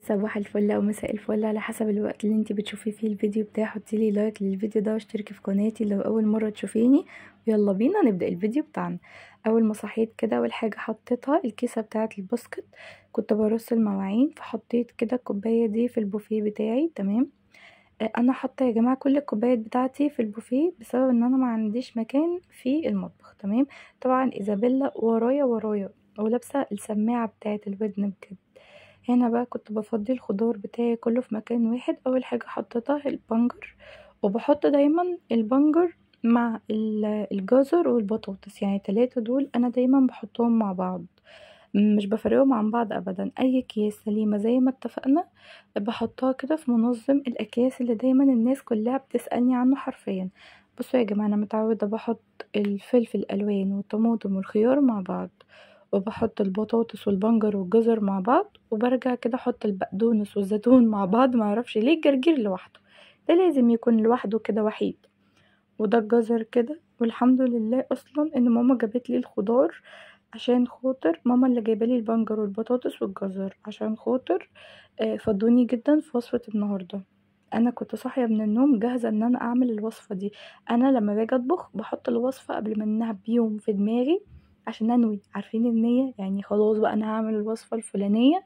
صباح الفل او مساء الفل على حسب الوقت اللي انتي بتشوفي فيه الفيديو بتاعي حطيلي لايك للفيديو ده واشتركي في قناتي لو اول مره تشوفيني ويلا بينا نبدا الفيديو بتاعنا اول ما صحيت كده اول حاجه حطيتها الكيسه بتاعه الباسكت كنت برص المواعين فحطيت كده الكوبايه دي في البوفيه بتاعي تمام انا حاطه يا جماعه كل الكوبايات بتاعتي في البوفيه بسبب ان انا ما عنديش مكان في المطبخ تمام طبعا ايزابيلا ورايا ورايا ولابسه السماعه بتاعه الودن بجد هنا بقى كنت بفضي الخضار بتاعي كله في مكان واحد اول حاجه حطيتها البنجر وبحط دايما البنجر مع الجزر والبطاطس يعني التلاتة دول انا دايما بحطهم مع بعض مش بفرقهم عن بعض ابدا اي اكياس سليمه زي ما اتفقنا بحطها كده في منظم الاكياس اللي دايما الناس كلها بتسالني عنه حرفيا بصوا يا جماعه انا متعوده بحط الفلفل الالوان والطماطم والخيار مع بعض وبحط البطاطس والبنجر والجزر مع بعض وبرجع كده احط البقدونس والزيتون مع بعض معرفش ليه الجرجير لوحده ده لازم يكون لوحده كده وحيد وده الجزر كده والحمد لله اصلا ان ماما جابت لي الخضار عشان خاطر ماما اللي جايبالي البنجر والبطاطس والجزر عشان خاطر فادوني جدا في وصفه النهارده انا كنت صاحيه من النوم جاهزه ان انا اعمل الوصفه دي انا لما باجي اطبخ بحط الوصفه قبل ما انها بيوم في دماغي عشان انوي عارفين النيه يعني خلاص بقى انا هعمل الوصفه الفلانيه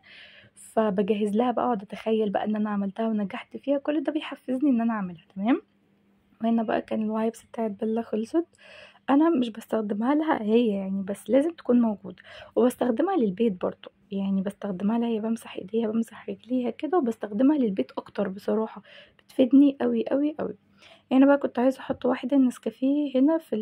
فبجهز لها بقى اقعد اتخيل بقى ان انا عملتها ونجحت فيها كل ده بيحفزني ان انا اعملها تمام وهنا بقى كان الوايبس بتاعت بيلا خلصت انا مش بستخدمها لها هي يعني بس لازم تكون موجوده وبستخدمها للبيت برضو يعني بستخدمها لها هي بمسح ايديها بمسح رجليها كده وبستخدمها للبيت اكتر بصراحه بتفيدني قوي قوي قوي يعني بقى كنت عايزه احط واحده نسكافيه هنا في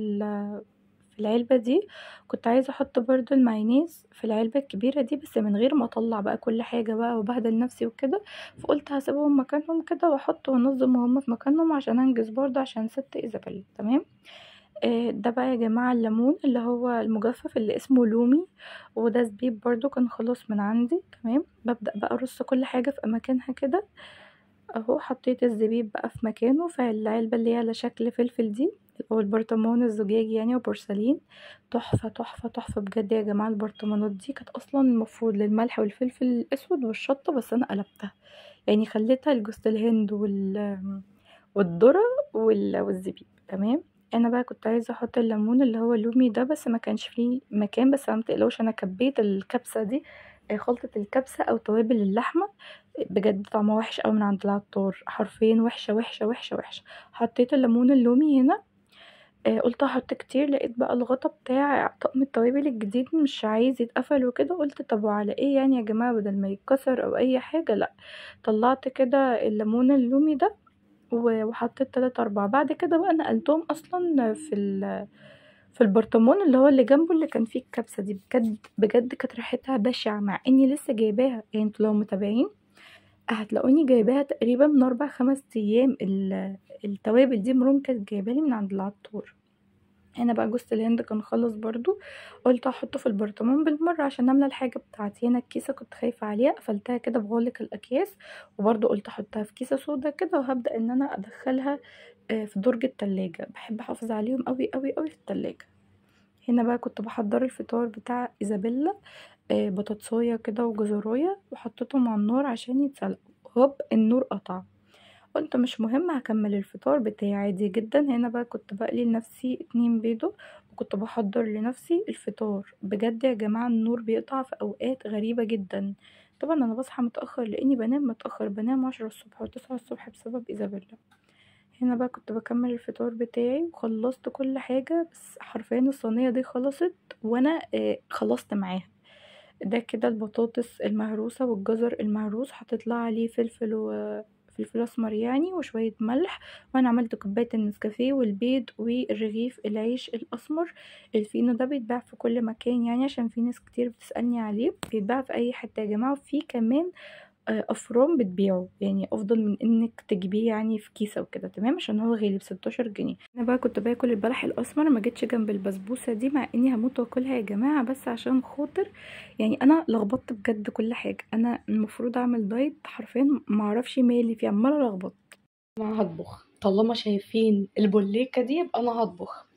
في العلبة دي كنت عايزة احط برضو المايونيز في العلبة الكبيرة دي بس من غير ما اطلع بقى كل حاجة بقى وبهدل نفسي وكده فقلت هسيبهم مكانهم كده واحط وانظم وهم في مكانهم عشان انجز برضو عشان ست ايزابيلا تمام آه ده بقى يا جماعة الليمون اللي هو المجفف اللي اسمه لومي وده زبيب برضو كان خلاص من عندي تمام ببدأ بقى ارص كل حاجة في اماكنها كده اهو حطيت الزبيب بقى في مكانه في العلبة اللي هي على شكل فلفل دي او البرطمان الزجاجي يعني وبورسلين تحفه تحفه تحفه بجد يا جماعه البرطمانات دي كانت اصلا المفروض للملح والفلفل الاسود والشطه بس انا قلبتها يعني خليتها لجوز الهند وال والذره والزبيب تمام انا بقى كنت عايزه احط الليمون اللي هو اللومي ده بس ما كانش فيه مكان بس ما تقلقوش انا كبيت الكبسه دي خلطة الكبسة أو توابل اللحمة بجد طعمها وحش أوي من عند العطار حرفيا وحشة وحشة وحشة وحشة حطيت الليمون اللومي هنا آه قلت هحط كتير لقيت بقى الغطا بتاع طقم التوابل الجديد مش عايز يتقفل وكده قلت طب وعلى ايه يعني يا جماعه بدل ما يتكسر او اي حاجه لا طلعت كده الليمون اللومي ده وحطيت تلاتة اربعة بعد كده بقى نقلتهم اصلا في في البرطمان اللي هو اللي جنبه اللي كان فيه الكبسه دي بجد بجد كانت ريحتها بشعه مع اني لسه جايباها يعني انتوا لو متابعين هتلاقوني جايباها تقريبا من اربع خمس ايام التوابل دي مروم كانت جايبالي من عند العطار هنا بقى جوز الهند كان خلص برضو قلت احطه في البرطمان بالمره عشان املى الحاجه بتاعتي هنا الكيسه كنت خايفه عليها قفلتها كده بغلق الاكياس وبرضو قلت احطها في كيسه سودا كده وهبدا ان انا ادخلها في درج التلاجة بحب احافظ عليهم قوي قوي قوي في التلاجة هنا بقى كنت بحضر الفطار بتاع ايزابيلا بطاطسايه كده وجزرايه وحطيتهم على النار عشان يتسلقوا هوب النور قطع قلت مش مهم هكمل الفطار بتاعي عادي جدا هنا بقى كنت بقلي لنفسي اتنين بيضة وكنت بحضر لنفسي الفطار بجد يا جماعة النور بيقطع في اوقات غريبة جدا طبعا انا بصحى متأخر لاني بنام متأخر بنام عشرة الصبح وتسعة الصبح بسبب ايزابيلا هنا بقى كنت بكمل الفطار بتاعي وخلصت كل حاجة بس حرفيا الصينية دي خلصت وانا خلصت معاها ده كده البطاطس المهروسة والجزر المهروس حطيت لها عليه فلفل و فلفل اسمر يعني وشويه ملح وانا عملت كوبايه النسكافيه والبيض والرغيف العيش الاسمر الفينو ده بيتباع في كل مكان يعني عشان في ناس كتير بتسالني عليه بيتباع في اي حته يا جماعه وفي كمان افران بتبيعه يعني افضل من انك تجيبيه يعني في كيسه وكده تمام عشان هو غالي بستاشر جنيه انا بقى كنت باكل البلح الاسمر ما جيتش جنب البسبوسه دي مع اني هموت واكلها يا جماعه بس عشان خاطر يعني انا لخبطت بجد كل حاجه انا المفروض اعمل دايت حرفيا ما اعرفش مالي فيه عماله الخبط انا هطبخ طالما شايفين البوليكه دي يبقى انا هطبخ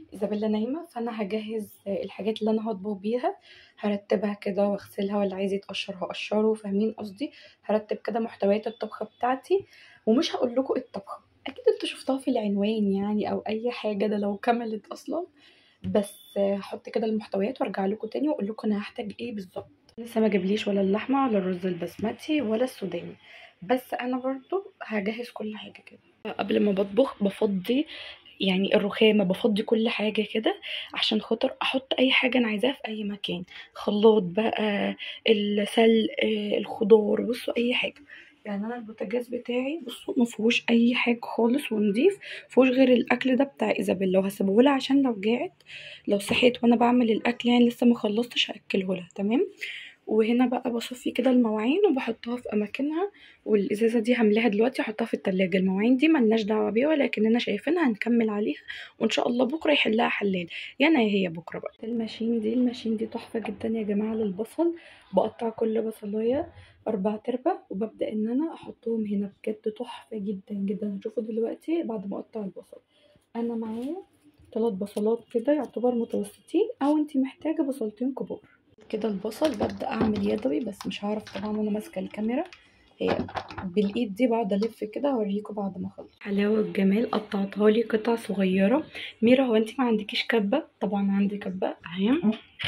ايزابيلا نايمه فانا هجهز الحاجات اللي انا هطبخ بيها هرتبها كده واغسلها واللي عايز يتقشر هقشره فاهمين قصدي هرتب كده محتويات الطبخه بتاعتي ومش هقول لكم الطبخه اكيد انتوا شفتوها في العنوان يعني او اي حاجه ده لو كملت اصلا بس هحط كده المحتويات وارجع لكم تاني واقول لكم انا هحتاج ايه بالظبط لسه ما جابليش ولا اللحمه ولا الرز البسمتي ولا السوداني بس انا برضو هجهز كل حاجه كده قبل ما بطبخ بفضي يعني الرخامه بفضي كل حاجه كده عشان خاطر احط اي حاجه انا عايزاها في اي مكان خلاط بقى السلق الخضار بصوا اي حاجه يعني انا البوتاجاز بتاعي بصوا ما فيهوش اي حاجه خالص ونضيف فيهوش غير الاكل ده بتاع ايزابيلا وهسيبه لها عشان لو جاعت لو صحيت وانا بعمل الاكل يعني لسه ما خلصتش هاكله لها تمام وهنا بقى بصفي كده المواعين وبحطها في اماكنها والازازه دي هملاها دلوقتي احطها في التلاجة المواعين دي ملناش دعوه بيها ولكننا شايفينها هنكمل عليها وان شاء الله بكره يحلها حلال يا انا يا هي بكره بقى الماشين دي الماشين دي تحفه جدا يا جماعه للبصل بقطع كل بصلايه اربع تربع وببدا ان انا احطهم هنا بجد تحفه جدا جدا هتشوفوا دلوقتي بعد ما اقطع البصل انا معايا ثلاث بصلات كده يعتبر متوسطين او انتي محتاجه بصلتين كبار كده البصل ببدا اعمل يدوي بس مش هعرف طبعا وانا ماسكه الكاميرا هي بالايد دي بقعد الف كده اوريكم بعد ما اخلص حلاوه الجمال قطعتها لي قطع صغيره ميرا هو انت ما عندكيش كبه طبعا عندي كبه اهي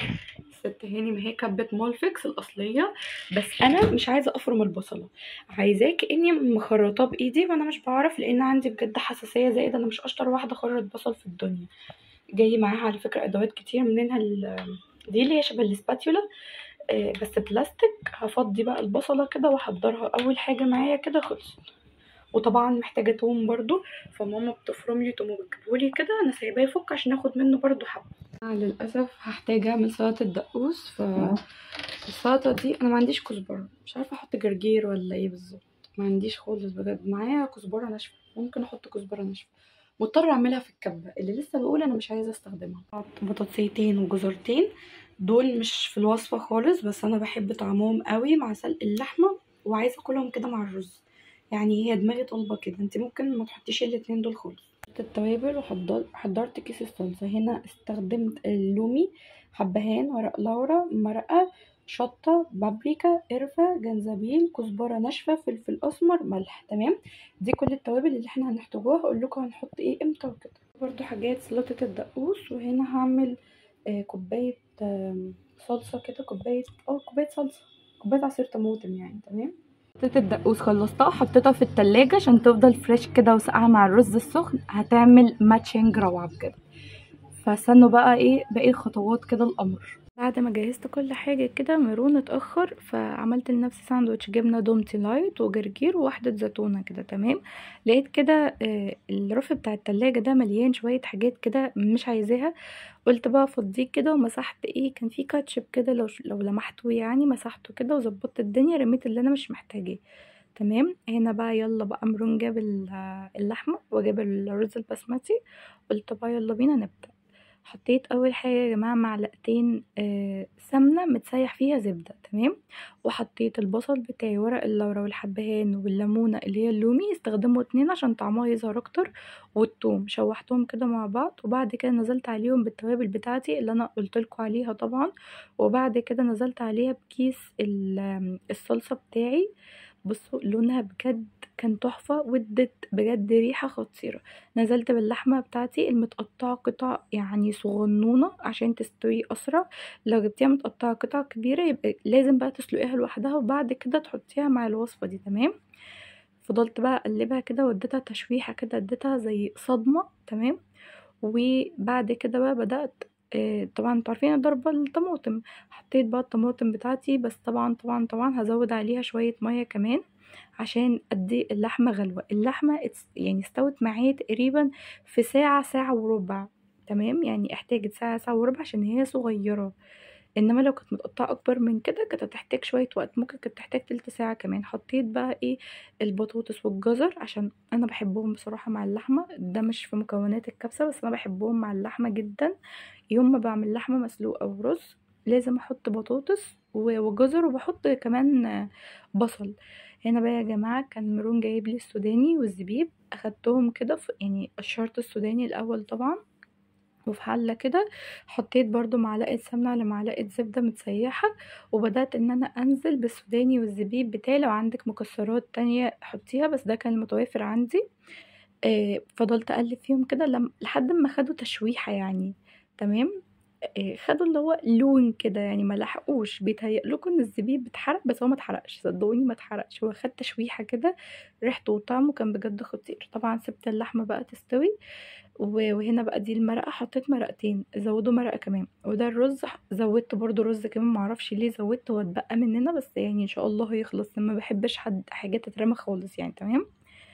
ست هاني ما هي كبه مولفكس الاصليه بس انا مش عايزه افرم البصله عايزاه كاني مخرطاه بايدي وانا مش بعرف لان عندي بجد حساسيه زائد انا مش اشطر واحده اخرط بصل في الدنيا جاي معاها على فكره ادوات كتير منها دي اللي هي شبه الاسباتيولا آه بس بلاستيك هفضي بقى البصله كده واحضرها اول حاجه معايا كده خلصت وطبعا محتاجه توم برضو فماما بتفرم لي توم وبتجيبهولي كده انا سايباه يفك عشان اخد منه برضو حبه للاسف هحتاج اعمل سلطه دقوس ف السلطه دي انا ما عنديش كزبره مش عارفه احط جرجير ولا ايه بالظبط ما عنديش خالص بجد معايا كزبره ناشفه ممكن احط كزبره ناشفه مضطر اعملها في الكبه اللي لسه بقول انا مش عايزه استخدمها بطاطسيتين وجزرتين دول مش في الوصفه خالص بس انا بحب طعمهم قوي مع سلق اللحمه وعايزه اكلهم كده مع الرز يعني هي دماغي طالبه كده انت ممكن ما تحطيش الاتنين دول خالص التوابل وحضرت كيس الصلصه هنا استخدمت اللومي حبهان ورق لورا مرقه شطة بابريكا قرفة جنزبيل كزبرة ناشفة فلفل أسمر ملح تمام دي كل التوابل اللي احنا هنحتاجوها هقول لكم هنحط ايه امتى وكده برضو حاجات سلطة الدقوس وهنا هعمل آه كوباية آه صلصة كده كوباية اه كوباية صلصة كوباية عصير طماطم يعني تمام سلطة الدقوس خلصتها حطيتها في التلاجة عشان تفضل فريش كده وساقعة مع الرز السخن هتعمل ماتشنج روعة بجد فاستنوا بقى ايه باقي الخطوات كده الامر بعد ما جهزت كل حاجه كده ميرون اتاخر فعملت لنفسي ساندوتش جبنه دومتي لايت وجرجير وواحده زيتونه كده تمام لقيت كده آه الرف بتاع التلاجة ده مليان شويه حاجات كده مش عايزاها قلت بقى افضيه كده ومسحت ايه كان في كاتشب كده لو لو لمحته يعني مسحته كده وظبطت الدنيا رميت اللي انا مش محتاجاه تمام هنا بقى يلا بقى مرون جاب اللحمه وجاب الرز البسمتي قلت بقى يلا بينا نبدا حطيت اول حاجه يا جماعه معلقتين آه سمنه متسيح فيها زبده تمام وحطيت البصل بتاعي ورق اللورا والحبهان والليمونه اللي هي اللومي استخدموا اتنين عشان طعمها يظهر اكتر والثوم شوحتهم كده مع بعض وبعد كده نزلت عليهم بالتوابل بتاعتي اللي انا قلتلكوا عليها طبعا وبعد كده نزلت عليها بكيس الصلصه بتاعي بصوا لونها بجد كان تحفة وادت بجد ريحة خطيرة نزلت باللحمة بتاعتي المتقطعة قطع يعني صغنونة عشان تستوي أسرع لو جبتيها متقطعة قطع كبيرة يبقى لازم بقى تسلقيها لوحدها وبعد كده تحطيها مع الوصفة دي تمام فضلت بقى اقلبها كده واديتها تشويحة كده اديتها زي صدمة تمام وبعد كده بقى بدأت آه طبعا انتوا عارفين ضربة الطماطم حطيت بقى الطماطم بتاعتي بس طبعا طبعا طبعا هزود عليها شوية مية كمان عشان ادي اللحمة غلوة اللحمة يعني استوت معايا تقريبا في ساعة ساعة وربع تمام يعني احتاجت ساعة ساعة وربع عشان هي صغيرة انما لو كانت متقطعه اكبر من كده كانت هتحتاج شويه وقت ممكن كانت تحتاج تلت ساعه كمان حطيت بقى ايه البطاطس والجزر عشان انا بحبهم بصراحه مع اللحمه ده مش في مكونات الكبسه بس انا بحبهم مع اللحمه جدا يوم ما بعمل لحمه مسلوقه ورز لازم احط بطاطس وجزر وبحط كمان بصل هنا بقى يا جماعه كان ميرون جايب لي السوداني والزبيب اخدتهم كده يعني قشرت السوداني الاول طبعا وفي حله كده حطيت برضو معلقه سمنه على معلقه زبده متسيحه وبدات ان انا انزل بالسوداني والزبيب بتاعي لو عندك مكسرات تانية حطيها بس ده كان المتوافر عندي آه فضلت اقلب فيهم كده لم... لحد ما خدوا تشويحه يعني تمام آه خدوا اللي هو لون كده يعني ما لحقوش بيتهيأ لكم ان الزبيب بيتحرق بس هو ما اتحرقش صدقوني ما اتحرقش هو خد تشويحه كده ريحته وطعمه كان بجد خطير طبعا سبت اللحمه بقى تستوي وهنا بقى دي المرقه حطيت مرقتين زودوا مرقه كمان وده الرز زودت برضو رز كمان معرفش ليه زودت هو اتبقى مننا بس يعني ان شاء الله هيخلص ما بحبش حد حاجات تترمى خالص يعني تمام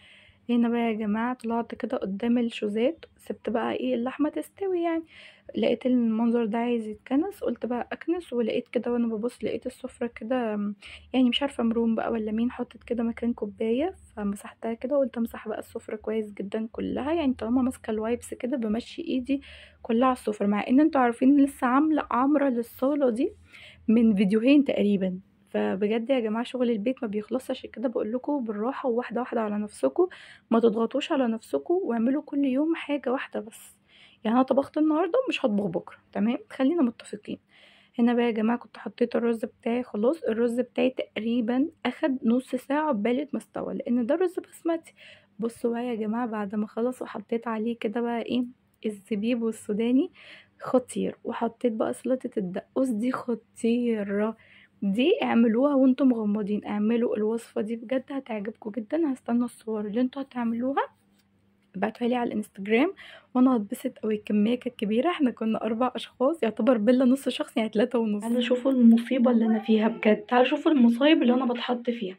هنا بقى يا جماعه طلعت كده قدام الشوزات سبت بقى ايه اللحمه تستوي يعني لقيت المنظر ده عايز يتكنس قلت بقى اكنس ولقيت كده وانا ببص لقيت السفرة كده يعني مش عارفه مروم بقى ولا مين حطت كده مكان كوبايه فمسحتها كده وقلت امسح بقى السفرة كويس جدا كلها يعني طالما ماسكه الوايبس كده بمشي ايدي كلها على السفرة مع ان انتوا عارفين لسه عامله عمره للصاله دي من فيديوهين تقريبا فبجد يا جماعه شغل البيت ما بيخلصش عشان كده بقول لكم بالراحه وواحده واحده على نفسكم ما تضغطوش على نفسكم واعملوا كل يوم حاجه واحده بس يعني انا طبخت النهارده ومش هطبخ بكره تمام خلينا متفقين هنا بقى يا جماعه كنت حطيت الرز بتاعي خلاص الرز بتاعي تقريبا اخد نص ساعه عقبال ما استوى لان ده رز بسمتي بصوا بقى يا جماعه بعد ما خلص وحطيت عليه كده بقى ايه الزبيب والسوداني خطير وحطيت بقى سلطه الدقوس دي خطيره دي اعملوها وانتم مغمضين اعملوا الوصفه دي بجد هتعجبكم جدا هستنى الصور اللي انتوا هتعملوها ابعتوها لي على الانستجرام وانا هتبسط قوي الكميه كانت كبيره احنا كنا اربع اشخاص يعتبر بيلا نص شخص يعني تلاتة ونص تعالوا شوفوا المصيبه اللي انا فيها بجد تعالوا شوفوا المصايب اللي انا بتحط فيها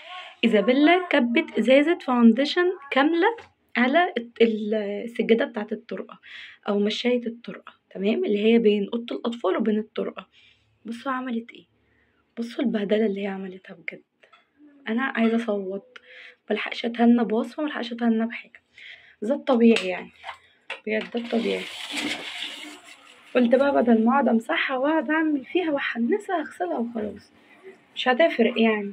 ايزابيلا كبت ازازه فاونديشن كامله على السجاده بتاعه الطرقه او مشايه الطرقه تمام اللي هي بين اوضه الاطفال وبين الطرقه بصوا عملت ايه بصوا البهدله اللي هي عملتها بجد انا عايزه اصوت ملحقش اتهنى بوصفه ملحقش اتهنى بحاجه ده الطبيعي يعني بجد ده الطبيعي قلت بقى بدل ما اقعد امسحها واقعد اعمل فيها واحنسها اغسلها وخلاص مش هتفرق يعني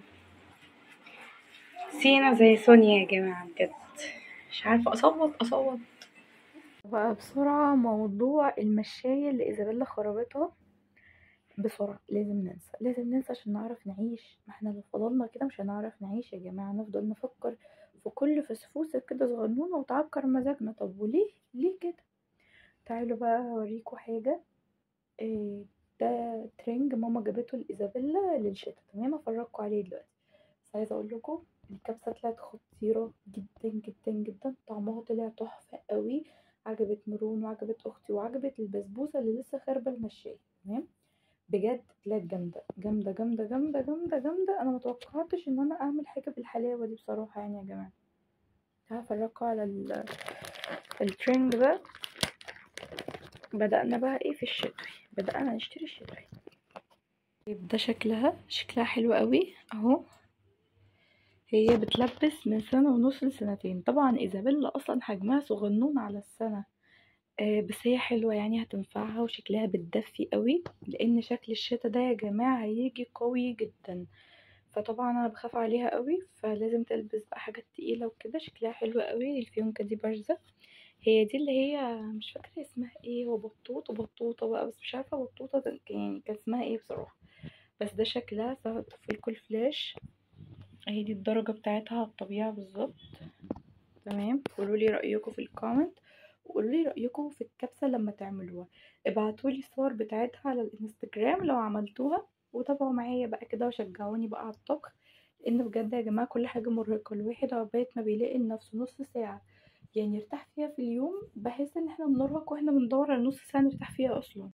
سينا زي سونيا يا جماعه بجد مش عارفه اصوت اصوت بقى بسرعه موضوع المشايه اللي ايزابيلا خربتها بسرعة لازم ننسى لازم ننسى عشان نعرف نعيش ما احنا لو فضلنا كده مش هنعرف نعيش يا جماعة نفضل نفكر في كل فسفوسة كده صغنونة وتعكر مزاجنا طب وليه ليه كده تعالوا بقى اوريكم حاجة إيه ده ترنج ماما جابته لإيزابيلا للشتا تمام افرجكم عليه دلوقتي بس عايزة اقول لكم الكبسة طلعت خطيرة جدا جدا جدا طعمها طلع تحفة قوي عجبت مرون وعجبت اختي وعجبت البسبوسة اللي لسه خاربة المشاية تمام بجد طلعت جامدة جامدة جامدة جامدة جامدة جامدة انا متوقعتش ان انا اعمل حاجة بالحلاوة دي بصراحة يعني يا جماعة هفرجكم على الترند ده بدأنا بقى ايه في الشتوي بدأنا نشتري الشتوي ده شكلها شكلها حلو قوي اهو هي بتلبس من سنة ونص لسنتين طبعا ايزابيلا اصلا حجمها صغنون على السنة آه بس هي حلوة يعني هتنفعها وشكلها بتدفي قوي لان شكل الشتا ده يا جماعة هيجي قوي جدا فطبعا انا بخاف عليها قوي فلازم تلبس بقى حاجات تقيلة وكده شكلها حلو قوي الفيونكة دي بارزة هي دي اللي هي مش فاكرة اسمها ايه هو بطوط وبطوطة بقى بس مش عارفة بطوطة يعني كان اسمها ايه بصراحة بس ده شكلها في الكل فلاش اهي دي الدرجة بتاعتها على الطبيعة بالظبط تمام قولوا لي رأيكم في الكومنت وقولوا لي رأيكم في الكبسة لما تعملوها ابعتوا لي الصور بتاعتها على الانستجرام لو عملتوها وتابعوا معايا بقى كده وشجعوني بقى على الطبخ لان بجد يا جماعة كل حاجة مرهقة الواحد عقبال ما بيلاقي لنفسه نص ساعة يعني يرتاح فيها في اليوم بحس ان احنا بنرهق واحنا بندور على نص ساعة نرتاح فيها اصلا